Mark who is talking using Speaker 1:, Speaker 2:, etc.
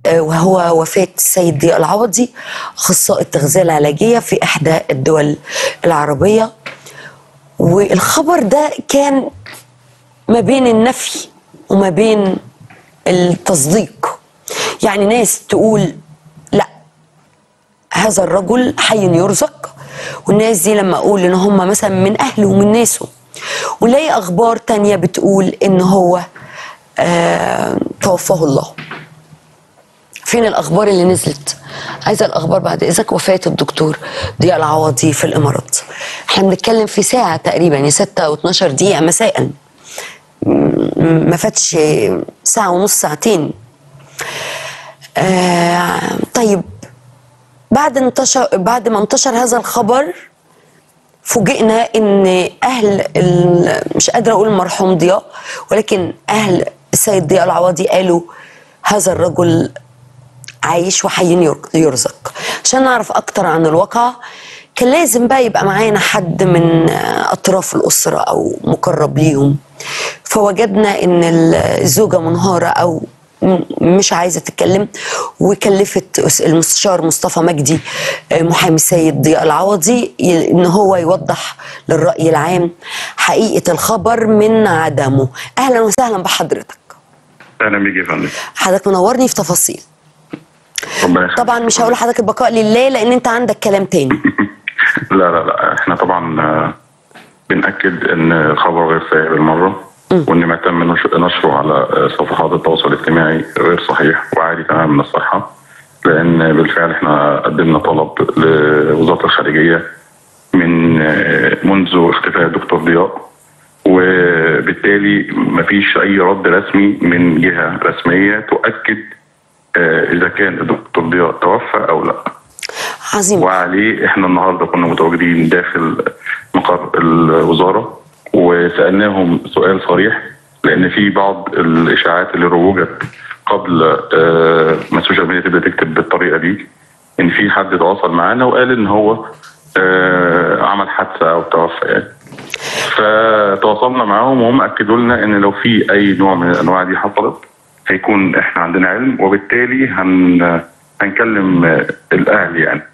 Speaker 1: آه، وهو وفاة السيد ضياء العوضي أخصائي التغذية العلاجية في إحدى الدول العربية والخبر ده كان ما بين النفي وما بين التصديق يعني ناس تقول لا هذا الرجل حي يرزق والناس دي لما اقول ان هم مثلا من اهله ومن ناسه ونلاقي اخبار تانية بتقول ان هو آه توفاه الله فين الاخبار اللي نزلت عايزه الاخبار بعد اذنك وفاه الدكتور ضياء العوضي في الامارات احنا بنتكلم في ساعه تقريبا يعني 6 و12 دقيقه مساء م- ما فاتش ساعه ونص ساعتين آه طيب بعد انتشر بعد ما انتشر هذا الخبر فوجئنا ان اهل ال- مش قادره اقول المرحوم ضياء ولكن اهل السيد ضياء العوضي قالوا هذا الرجل عايش وحي ير- يرزق عشان نعرف اكتر عن الواقع كان لازم بقى يبقى معانا حد من اطراف الاسره او مقرب ليهم فوجدنا ان الزوجه منهاره او م- مش عايزه تتكلم وكلفت أس- المستشار مصطفى مجدي آه، محامي السيد ضياء العوضي ي- ان هو يوضح للراي العام حقيقه الخبر من عدمه اهلا وسهلا بحضرتك
Speaker 2: اهلا بيك يا فندم
Speaker 1: حضرتك منورني في تفاصيل
Speaker 2: ربنا يخليك
Speaker 1: طبعا مش هقول لحضرتك البقاء لله لان انت عندك كلام تاني
Speaker 2: لا لا لا احنا طبعا آه، بنأكد ان الخبر غير صحيح بالمره وان ما تم نش- نشره على آه، صفحات التواصل الاجتماعي غير صحيح وعادي تماما من الصحه لان بالفعل احنا قدمنا طلب لوزاره الخارجيه من آه، منذ اختفاء الدكتور ضياء وبالتالي ما فيش اي رد رسمي من جهه رسميه تؤكد آه، اذا كان الدكتور ضياء توفى او لا
Speaker 1: عظيم
Speaker 2: وعليه احنا النهارده كنا متواجدين داخل مقر الوزاره وسالناهم سؤال صريح لان في بعض الاشاعات اللي روجت قبل آه، ما السوشيال ميديا تبدا تكتب بالطريقه دي ان في حد تواصل معانا وقال ان هو آه، عمل حادثه او توفى يعني فتواصلنا معاهم وهم اكدوا لنا ان لو في اي نوع من الانواع دي حصلت هيكون احنا عندنا علم وبالتالي هن هنكلم آه، الاهل يعني